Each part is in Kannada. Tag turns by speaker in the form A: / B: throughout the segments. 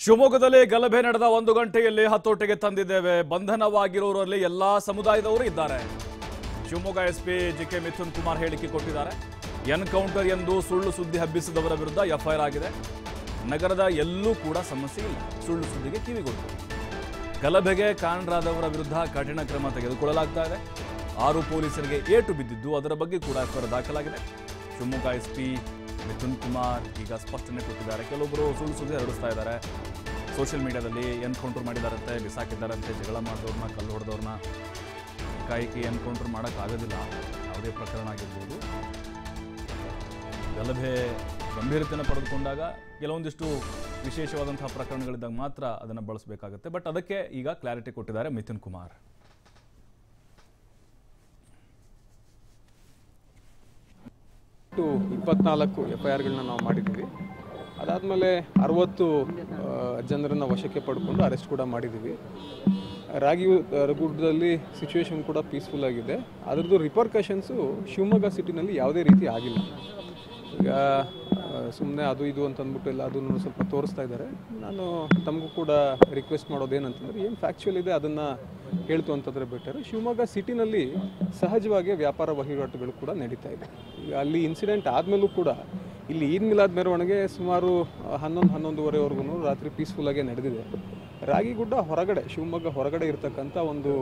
A: ಶಿವಮೊಗ್ಗದಲ್ಲಿ ಗಲಭೆ ನಡೆದ ಒಂದು ಗಂಟೆಯಲ್ಲಿ ಹತೋಟಿಗೆ ತಂದಿದ್ದೇವೆ ಬಂಧನವಾಗಿರೋರಲ್ಲಿ ಎಲ್ಲಾ ಸಮುದಾಯದವರು ಇದ್ದಾರೆ Shivamogga SP G K Mithun Kumar ಹೇಳಿಕೆ ಕೊಟ್ಟಿದ್ದಾರೆ ಎನ್ಕೌಂಟರ್ ಎಂದು ಸುಳ್ಳು ಸುದ್ದಿ ಹಬ್ಬಿಸಿದವರ ವಿರುದ್ಧ ಎಫ್ಐಆರ್ ಆಗಿದೆ ನಗರದ ಎಲ್ಲೂ ಕೂಡ ಸಮಸ್ಯೆ ಇಲ್ಲ ಸುಳ್ಳು ಸುದ್ದಿಗೆ ಕಿವಿಗೊಟ್ಟು ಗಲಭೆಗೆ ಕಾರಣರಾದವರ ವಿರುದ್ಧ ಕಠಿಣ ಕ್ರಮ ತೆಗೆದುಕೊಳ್ಳಲಾಗ್ತಾ ಇದೆ ಆರು ಪೊಲೀಸರಿಗೆ ಏಟು ಬಿದ್ದಿದ್ದು ಅದರ ಬಗ್ಗೆ ಕೂಡ ಎಫ್ಐಆರ್ ದಾಖಲಾಗಿದೆ ಶಿವಮೊಗ್ಗ ಎಸ್ಪಿ ಮಿಥುನ್ ಕುಮಾರ್ ಈಗ ಸ್ಪಷ್ಟನೆ ಕೊಟ್ಟಿದ್ದಾರೆ ಕೆಲವೊಬ್ಬರು ಸುಳ್ಳು ಸುದ್ದಿ ಹರಡಿಸ್ತಾ ಇದ್ದಾರೆ ಸೋಷಿಯಲ್ ಮೀಡಿಯಾದಲ್ಲಿ ಎನ್ಕೌಂಟರ್ ಮಾಡಿದಾರಂತೆ ಬಿಸಾಕಿದ್ದಾರಂತೆ ಜಗಳ ಮಾಡಿದವ್ರನ್ನ ಕಲ್ಲು ಹೊಡೆದವ್ರನ್ನ ಏಕಾಏಕಿ ಎನ್ಕೌಂಟರ್ ಮಾಡೋಕ್ಕಾಗೋದಿಲ್ಲ ಯಾವುದೇ ಪ್ರಕರಣ ಆಗಿರ್ಬೋದು ಗಲಭೆ ಗಂಭೀರತೆಯನ್ನು ಪಡೆದುಕೊಂಡಾಗ ಕೆಲವೊಂದಿಷ್ಟು ವಿಶೇಷವಾದಂತಹ ಪ್ರಕರಣಗಳಿದ್ದಾಗ ಮಾತ್ರ ಅದನ್ನು ಬಳಸಬೇಕಾಗುತ್ತೆ ಬಟ್ ಅದಕ್ಕೆ ಈಗ ಕ್ಲಾರಿಟಿ ಕೊಟ್ಟಿದ್ದಾರೆ ಮಿಥುನ್ ಕುಮಾರ್
B: ಟು ಇಪ್ಪತ್ನಾಲ್ಕು ಎಫ್ ಐ ಆರ್ಗಳನ್ನ ನಾವು ಮಾಡಿದ್ದೀವಿ ಅದಾದಮೇಲೆ ಅರವತ್ತು ಜನರನ್ನು ವಶಕ್ಕೆ ಪಡ್ಕೊಂಡು ಅರೆಸ್ಟ್ ಕೂಡ ಮಾಡಿದ್ದೀವಿ ರಾಗಿ ಗುಡ್ಡದಲ್ಲಿ ಸಿಚುವೇಶನ್ ಕೂಡ ಪೀಸ್ಫುಲ್ ಆಗಿದೆ ಅದರದ್ದು ರಿಪರ್ಕಷನ್ಸು ಶಿವಮೊಗ್ಗ ಸಿಟಿನಲ್ಲಿ ಯಾವುದೇ ರೀತಿ ಆಗಿಲ್ಲ ಈಗ ಸುಮ್ಮನೆ ಅದು ಇದು ಅಂತ ಅಂದ್ಬಿಟ್ಟು ಎಲ್ಲ ಅದನ್ನು ಸ್ವಲ್ಪ ತೋರಿಸ್ತಾ ಇದ್ದಾರೆ ನಾನು ತಮಗೂ ಕೂಡ ರಿಕ್ವೆಸ್ಟ್ ಮಾಡೋದೇನಂತಂದ್ರೆ ಏನು ಫ್ಯಾಕ್ಚುಯಲ್ ಇದೆ ಅದನ್ನು ಹೇಳ್ತು ಅಂತಂದರೆ ಬೆಟರ್ ಶಿವಮೊಗ್ಗ ಸಿಟಿನಲ್ಲಿ ಸಹಜವಾಗಿ ವ್ಯಾಪಾರ ವಹಿವಾಟುಗಳು ಕೂಡ ನಡೀತಾ ಇದೆ ಈಗ ಅಲ್ಲಿ ಇನ್ಸಿಡೆಂಟ್ ಆದಮೇಲೂ ಕೂಡ ಇಲ್ಲಿ ಈದ್ ಮಿಲಾದ್ ಮೆರವಣಿಗೆ ಸುಮಾರು ಹನ್ನೊಂದು ಹನ್ನೊಂದುವರೆವರೆಗೂ ರಾತ್ರಿ ಪೀಸ್ಫುಲ್ಲಾಗೆ ನಡೆದಿದೆ ರಾಗಿಗುಡ್ಡ ಹೊರಗಡೆ ಶಿವಮೊಗ್ಗ ಹೊರಗಡೆ ಇರತಕ್ಕಂಥ ಒಂದು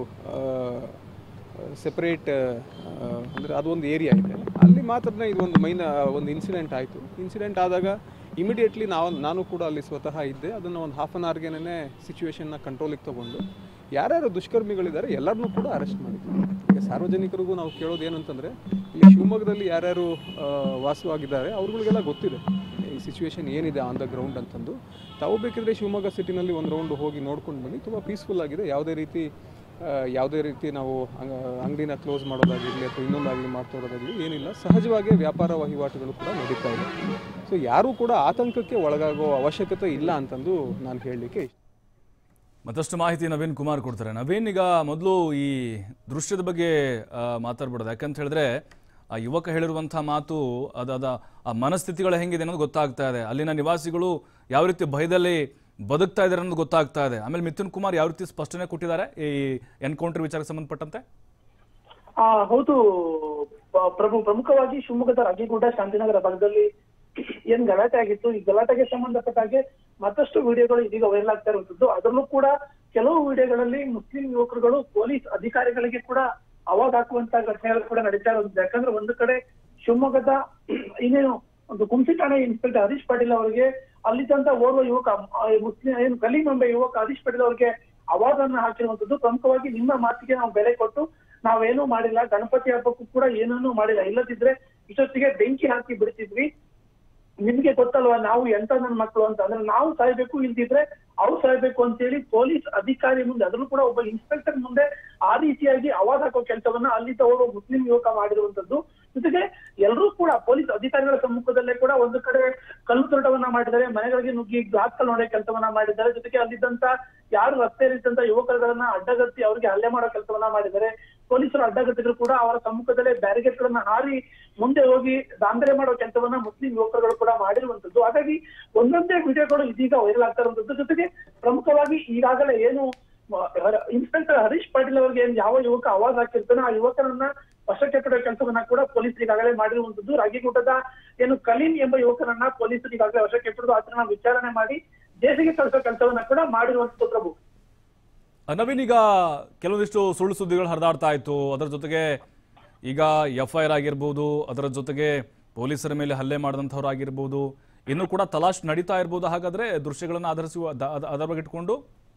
B: ಸೆಪರೇಟ್ ಅಂದರೆ ಅದೊಂದು ಏರಿಯಾ ಇದೆ ಅಲ್ಲಿ ಮಾತ್ರ ಇದೊಂದು ಮೈನ ಒಂದು ಇನ್ಸಿಡೆಂಟ್ ಆಯಿತು ಇನ್ಸಿಡೆಂಟ್ ಆದಾಗ ಇಮಿಡಿಯೇಟ್ಲಿ ನಾವು ನಾನು ಕೂಡ ಅಲ್ಲಿ ಸ್ವತಃ ಇದ್ದೆ ಅದನ್ನು ಒಂದು ಹಾಫ್ ಆನ್ ಅವರ್ಗೆನೇ ಸಿಚುವೇಶನ್ನ ಕಂಟ್ರೋಲಿಗೆ ತೊಗೊಂಡು ಯಾರ್ಯಾರು ದುಷ್ಕರ್ಮಿಗಳಿದ್ದಾರೆ ಎಲ್ಲರನ್ನೂ ಕೂಡ ಅರೆಸ್ಟ್ ಮಾಡಿದ್ವಿ ಈಗ ಸಾರ್ವಜನಿಕರಿಗೂ ನಾವು ಕೇಳೋದು ಏನಂತಂದರೆ ಇಲ್ಲಿ ಶಿವಮೊಗ್ಗದಲ್ಲಿ ಯಾರ್ಯಾರು ಆ, ವಾಸವಾಗಿದ್ದಾರೆ ಅವ್ರುಗಳಿಗೆಲ್ಲ ಗೊತ್ತಿದೆ ಈ ಸಿಚುವೇಶನ್ ಏನಿದೆ ಆನ್ ದ ಗ್ರೌಂಡ್ ಅಂತಂದು ತಾವು ಬೇಕಿದ್ರೆ ಶಿವಮೊಗ್ಗ ಸಿಟಿನಲ್ಲಿ ಒಂದು ರೌಂಡ್ ಹೋಗಿ ನೋಡ್ಕೊಂಡು ಬನ್ನಿ ತುಂಬ ಪೀಸ್ಫುಲ್ ಆಗಿದೆ ಯಾವುದೇ ರೀತಿ ಆ, ಯಾವುದೇ ರೀತಿ ನಾವು ಅಂಗಡಿನ ಕ್ಲೋಸ್ ಮಾಡೋದಾಗಿರಲಿ ಅಥವಾ ಇನ್ನೊಂದಾಗಲಿ ಮಾಡ್ತೋರೋದಾಗಲಿ ಏನಿಲ್ಲ ಸಹಜವಾಗಿ ವ್ಯಾಪಾರ ವಹಿವಾಟುಗಳು ಕೂಡ ನಡೀತಾ ಇದೆ ಸೊ ಯಾರೂ ಕೂಡ ಆತಂಕಕ್ಕೆ ಒಳಗಾಗೋ ಅವಶ್ಯಕತೆ ಇಲ್ಲ ಅಂತಂದು ನಾನು ಹೇಳಲಿಕ್ಕೆ ಇಷ್ಟ
A: ಮತ್ತಷ್ಟು ಮಾಹಿತಿ ನವೀನ್ ಕುಮಾರ್ ಕೊಡ್ತಾರೆ ನವೀನ್ ಈಗ ಮೊದಲು ಈ ದೃಶ್ಯದ ಬಗ್ಗೆ ಆ, ಮಾತಾಡ್ಬಿಡೋದು ಯಾಕಂತ ಹೇಳಿದ್ರೆ ಆ ಯುವಕ ಹೇಳಿರುವಂಥ ಮಾತು ಅದಾದ ಆ ಮನಸ್ಥಿತಿಗಳು ಹೆಂಗಿದೆ ಅನ್ನೋದು ಗೊತ್ತಾಗ್ತಾ ಇದೆ ಅಲ್ಲಿನ ನಿವಾಸಿಗಳು ಯಾವ ರೀತಿ ಭಯದಲ್ಲಿ ಬದುಕ್ತಾ ಇದ್ದಾರೆ ಅನ್ನೋದು ಗೊತ್ತಾಗ್ತಾ ಇದೆ ಆಮೇಲೆ ಮಿಥುನ್ ಕುಮಾರ್ ಯಾವ ರೀತಿ ಸ್ಪಷ್ಟನೆ ಕೊಟ್ಟಿದ್ದಾರೆ ಈ ಎನ್ಕೌಂಟರ್ ವಿಚಾರಕ್ಕೆ ಸಂಬಂಧಪಟ್ಟಂತೆ
C: ಆ ಹೌದು ಪ- ಪ್ರಮು ಪ್ರಮುಖವಾಗಿ ಶಿವಮೊಗ್ಗದ ರಾಗಿಗುಡ್ಡ ಶಾಂತಿನಗರ ಭಾಗದಲ್ಲಿ ಏನ್ ಗಲಾಟೆ ಆಗಿತ್ತು ಈ ಗಲಾಟೆಗೆ ಸಂಬಂಧಪಟ್ಟ ಹಾಗೆ ಮತ್ತಷ್ಟು ವಿಡಿಯೋಗಳು ಇದೀಗ ವೈರಲ್ ಆಗ್ತಾ ಇರುವಂತದ್ದು ಅದರಲ್ಲೂ ಕೂಡ ಕೆಲವು ವಿಡಿಯೋಗಳಲ್ಲಿ ಮುಸ್ಲಿಂ ಯುವಕರುಗಳು ಪೊಲೀಸ್ ಅಧಿಕಾರಿಗಳಿಗೆ ಕೂಡ ಅವಾಗ ಹಾಕುವಂತ ಘಟನೆಗಳು ಕೂಡ ನಡೀತಾ ಇರೋದು ಯಾಕಂದ್ರೆ ಒಂದು ಕಡೆ ಶಿವಮೊಗ್ಗದ ಇನ್ನೇನು ಒಂದು ಕುಂಸಿ ಠಾಣೆ ಇನ್ಸ್ಪೆಕ್ಟರ್ ಹರೀಶ್ ಪಾಟೀಲ್ ಅವರಿಗೆ ಅಲ್ಲಿದ್ದಂತ ಓರ್ವ ಯುವಕ ಆ, ಮುಸ್ಲಿಂ ಏನು ಕಲೀಂ ಎಂಬ ಯುವಕ ಹರೀಶ್ ಪಾಟೀಲ್ ಅವರಿಗೆ ಅವಾರ್ಡ್ ಹಾಕಿರುವಂತದ್ದು ಪ್ರಮುಖವಾಗಿ ನಿಮ್ಮ ಮಾತಿಗೆ ನಾವು ಬೆಲೆ ಕೊಟ್ಟು ನಾವೇನೂ ಮಾಡಿಲ್ಲ ಗಣಪತಿ ಹಬ್ಬಕ್ಕೂ ಕೂಡ ಏನನ್ನೂ ಮಾಡಿಲ್ಲ ಇಲ್ಲದಿದ್ರೆ ಇಷ್ಟೊತ್ತಿಗೆ ಬೆಂಕಿ ಹಾಕಿ ಬಿಡ್ತಿದ್ವಿ ನಿಮ್ಗೆ ಗೊತ್ತಲ್ವಾ ನಾವು ಎಂತ ನನ್ನ ಮಕ್ಕಳು ಅಂತ ಅಂದ್ರೆ ನಾವು ಸಾಯ್ಬೇಕು ಇಲ್ದಿದ್ರೆ ಅವ್ರು ಸಾಯ್ಬೇಕು ಅಂತೇಳಿ ಪೊಲೀಸ್ ಅಧಿಕಾರಿ ಮುಂದೆ ಅದನ್ನು ಕೂಡ ಒಬ್ಬ ಇನ್ಸ್ಪೆಕ್ಟರ್ ಮುಂದೆ ಆ ರೀತಿಯಾಗಿ ಅವಾರ್ಡ್ ಹಾಕೋ ಕೆಲಸವನ್ನ ಅಲ್ಲಿದ್ದ ಒಬ್ಬ ಮುಸ್ಲಿಂ ಯುವಕ ಮಾಡಿರುವಂತದ್ದು ಜೊತೆಗೆ ಎಲ್ಲರೂ ಕೂಡ ಪೊಲೀಸ್ ಅಧಿಕಾರಿಗಳ ಸಮ್ಮುಖದಲ್ಲೇ ಕೂಡ ಒಂದು ಕಡೆ ಕಲ್ಲು ತುಂಟವನ್ನ ಮಾಡಿದ್ದಾರೆ ಮನೆಗಳಿಗೆ ನುಗ್ಗಿ ಗ್ಲಾಸ್ ಕಲ್ಲು ಹೊಡೆಯೋ ಕೆಲಸವನ್ನ ಮಾಡಿದ್ದಾರೆ ಜೊತೆಗೆ ಅಲ್ಲಿದ್ದಂತ ಯಾರು ರಸ್ತೆಯಲ್ಲಿದ್ದಂತ ಯುವಕರುಗಳನ್ನ ಅಡ್ಡಗಟ್ಟಿ ಅವರಿಗೆ ಹಲ್ಲೆ ಮಾಡೋ ಕೆಲಸವನ್ನ ಮಾಡಿದ್ದಾರೆ ಪೊಲೀಸರು ಅಡ್ಡಗಟ್ಟಿದ್ರು ಕೂಡ ಅವರ ಸಮ್ಮುಖದಲ್ಲೇ ಬ್ಯಾರಿಗೇಡ್ ಗಳನ್ನ ಹಾರಿ ಮುಂದೆ ಹೋಗಿ ದಾಂಧಲೆ ಮಾಡೋ ಕೆಲಸವನ್ನ ಮುಸ್ಲಿಂ ಯುವಕರುಗಳು ಕೂಡ ಮಾಡಿರುವಂತದ್ದು ಹಾಗಾಗಿ ಒಂದೊಂದೇ ವಿಡಿಯೋಗಳು ಇದೀಗ ವೈರಲ್ ಆಗ್ತಾ ಇರುವಂತದ್ದು ಜೊತೆಗೆ ಪ್ರಮುಖವಾಗಿ ಈಗಾಗಲೇ ಏನು ಮ- ಹರ- ಇನ್ಸ್ಪೆಕ್ಟರ್ ಹರೀಶ್ ಪಾಟೀಲ್ ಅವರಿಗೆ ಏನ್ ಯಾವ ಯುವಕ ಅವಾಜ್ ಹಾಕಿರ್ತಾನೆ ಆ ಯುವಕರನ್ನ ವಶಕ್ಕೆ ಪಡೆಯುವ ಕೆಲಸವನ್ನ ಕೂಡ ಪೊಲೀಸರು ಈಗಾಗಲೇ ಮಾಡಿರುವಂತದ್ದು ರಾಗಿಗುಡ್ಡದ ಏನು ಕಲೀಂ ಎಂಬ ಯುವಕರನ್ನ ಪೊಲೀಸರು ಈಗಾಗಲೇ ವಶಕ್ಕೆ ಪಡೆದು ಆತನ ವಿಚಾರಣೆ ಮಾಡಿ ದೇಶಕ್ಕೆ ಕಳಿಸೋ ಕೆಲಸವನ್ನ ಕೂಡ ಮಾಡಿರುವಂತದ್ದು ಪ್ರಭು
A: ಆ, ನವೀನ್ ಈಗ ಕೆಲವೊಂದಿಷ್ಟು ಸುಳ್ಳು ಸುದ್ದಿಗಳು ಹರಿದಾಡ್ತಾ ಇತ್ತು ಅದರ ಜೊತೆಗೆ ಈಗ ಎಫ್ ಐ ಆರ್ ಆಗಿರ್ಬೋದು ಅದರ ಜೊತೆಗೆ ಪೊಲೀಸರ ಮೇಲೆ ಹಲ್ಲೆ ಮಾಡಿದಂಥವ್ರು ಆಗಿರ್ಬೋದು ಇನ್ನೂ ಕೂಡ ತಲಾಶ್ ನಡೀತಾ ಇರ್ಬೋದು ಹಾಗಾದ್ರೆ ದೃಶ್ಯಗಳನ್ನು ಆಧರಿಸುವ ದ- ಅದ- ಅದರ ಬಗ್ಗೆ ಇಟ್ಕೊಂಡು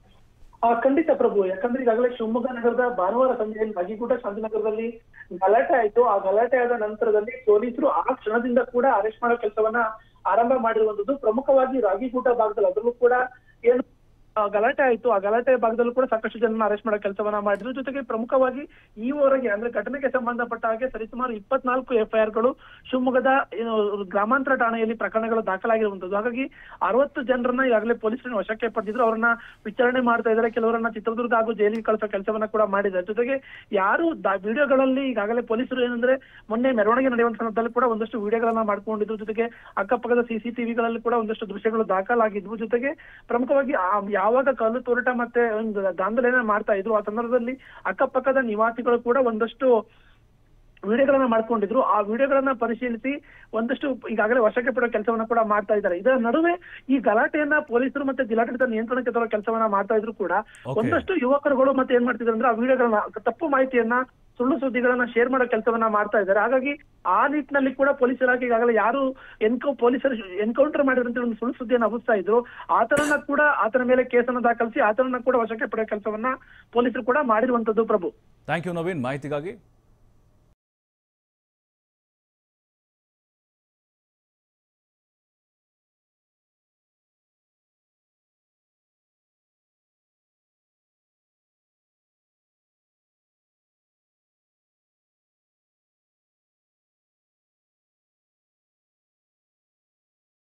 C: ಆ ಖಂಡಿತ ಪ್ರಭು ಯಾಕಂದ್ರೆ ಈಗಾಗಲೇ ಶಿವಮೊಗ್ಗ ನಗರದ ಭಾನುವಾರ ಸಂಜೆಯಲ್ಲಿ ರಾಗಿಗುಡ್ಡ ಶಾಂತಿನಗರದಲ್ಲಿ ಗಲಾಟೆ ಆಯ್ತು ಆ ಗಲಾಟೆ ಆದ ನಂತರದಲ್ಲಿ ಪೊಲೀಸರು ಆ ಕ್ಷಣದಿಂದ ಕೂಡ ಅರೆಸ್ಟ್ ಮಾಡೋ ಕೆಲಸವನ್ನ ಆರಂಭ ಮಾಡಿರುವಂತದ್ದು ಪ್ರಮುಖವಾಗಿ ರಾಗಿಗುಡ್ಡ ಭಾಗದಲ್ಲಿ ಅದರಲ್ಲೂ ಕೂಡ ಏನು ಆ, ಗಲಾಟೆ ಆಯ್ತು ಆ ಗಲಾಟೆ ಭಾಗದಲ್ಲೂ ಕೂಡ ಸಾಕಷ್ಟು ಜನನ ಅರೆಸ್ಟ್ ಮಾಡೋ ಕೆಲಸವನ್ನ ಮಾಡಿದ್ರು ಜೊತೆಗೆ ಪ್ರಮುಖವಾಗಿ ಈವರೆಗೆ ಅಂದ್ರೆ ಘಟನೆಗೆ ಸಂಬಂಧಪಟ್ಟ ಹಾಗೆ ಸರಿಸುಮಾರು ಇಪ್ಪತ್ನಾಲ್ಕು ಎಫ್ಐಆರ್ ಗಳು ಶಿವಮೊಗ್ಗದ ಏನು, ಗ್ರಾಮಾಂತರ ಠಾಣೆಯಲ್ಲಿ ಪ್ರಕರಣಗಳು ದಾಖಲಾಗಿರುವಂತದ್ದು ಹಾಗಾಗಿ ಅರವತ್ತು ಜನರನ್ನ ಈಗಾಗಲೇ ಪೊಲೀಸರನ್ನ ವಶಕ್ಕೆ ಪಡೆದಿದ್ರು ಅವರನ್ನ ವಿಚಾರಣೆ ಮಾಡ್ತಾ ಇದ್ದಾರೆ ಕೆಲವರನ್ನ ಚಿತ್ರದುರ್ಗ ಹಾಗೂ ಜೈಲಿಗೆ ಕಳಿಸೋ ಕೆಲಸವನ್ನ ಕೂಡ ಮಾಡಿದ್ದಾರೆ ಜೊತೆಗೆ ಯಾರು ದ- ವಿಡಿಯೋಗಳಲ್ಲಿ ಈಗಾಗಲೇ ಪೊಲೀಸರು ಏನಂದ್ರೆ ಮೊನ್ನೆ ಮೆರವಣಿಗೆ ನಡೆಯುವಂತ ಸಂದರ್ಭದಲ್ಲಿ ಕೂಡ ಒಂದಷ್ಟು ವಿಡಿಯೋಗಳನ್ನ ಮಾಡ್ಕೊಂಡಿದ್ರು ಜೊತೆಗೆ ಅಕ್ಕಪಕ್ಕದ ಸಿಸಿಟಿವಿಗಳಲ್ಲಿ ಕೂಡ ಒಂದಷ್ಟು ದೃಶ್ಯಗಳು ದಾಖಲಾಗಿದ್ವು ಜೊತೆಗೆ ಪ್ರಮುಖವಾಗಿ ಆ ಯಾವಾಗ ಕಲ್ಲು ತೋರಟ ಮತ್ತೆ ಒಂದು ದಾಂಧಲೆನ ಮಾಡ್ತಾ ಇದ್ರು ಆ ಸಂದರ್ಭದಲ್ಲಿ ಅಕ್ಕಪಕ್ಕದ ನಿವಾಸಿಗಳು ಕೂಡ ಒಂದಷ್ಟು ವಿಡಿಯೋಗಳನ್ನ ಮಾಡ್ಕೊಂಡಿದ್ರು ಆ ವಿಡಿಯೋಗಳನ್ನ ಪರಿಶೀಲಿಸಿ ಒಂದಷ್ಟು ಈಗಾಗಲೇ ವಶಕ್ಕೆ ಪಡೋ ಕೆಲಸವನ್ನ ಕೂಡ ಮಾಡ್ತಾ ಇದ್ದಾರೆ ಇದರ ನಡುವೆ ಈ ಗಲಾಟೆಯನ್ನ ಪೊಲೀಸರು ಮತ್ತೆ ಜಿಲ್ಲಾಡಳಿತ ನಿಯಂತ್ರಣಕ್ಕೆ ತರೋ ಕೆಲಸವನ್ನ ಮಾಡ್ತಾ ಇದ್ರು ಕೂಡ
A: Okay.
C: ಒಂದಷ್ಟು ಯುವಕರುಗಳು ಮತ್ತೆ ಏನ್ ಮಾಡ್ತಿದ್ರು ಅಂದ್ರೆ ಆ ವಿಡಿಯೋಗಳನ್ನ ತಪ್ಪು ಮಾಹಿತಿಯನ್ನ ಸುಳ್ಳು ಸುದ್ದಿಗಳನ್ನ ಶೇರ್ ಮಾಡೋ ಕೆಲಸವನ್ನ ಮಾಡ್ತಾ ಇದ್ದಾರೆ ಹಾಗಾಗಿ ಆ ನಿಟ್ಟಿನಲ್ಲಿ ಕೂಡ ಪೊಲೀಸ್ ಇಲಾಖೆ ಈಗಾಗಲೇ ಯಾರು ಎನ್ಕೌ ಪೊಲೀಸರು ಎನ್ಕೌಂಟರ್ ಮಾಡಿದ್ರಂತ ಒಂದು ಸುಳ್ಳು ಸುದ್ದಿಯನ್ನು ಹಬ್ಬಿಸ್ತಾ ಇದ್ರು ಆತನನ್ನ ಕೂಡ ಆತನ ಮೇಲೆ ಕೇಸನ್ನ ದಾಖಲಿಸಿ ಆತನನ್ನ ಕೂಡ ವಶಕ್ಕೆ ಪಡೆಯೋ ಕೆಲಸವನ್ನ ಪೊಲೀಸರು ಕೂಡ ಮಾಡಿರುವಂತದ್ದು ಪ್ರಭು
A: ಥ್ಯಾಂಕ್ ಯು ನವೀನ್ ಮಾಹಿತಿಗಾಗಿ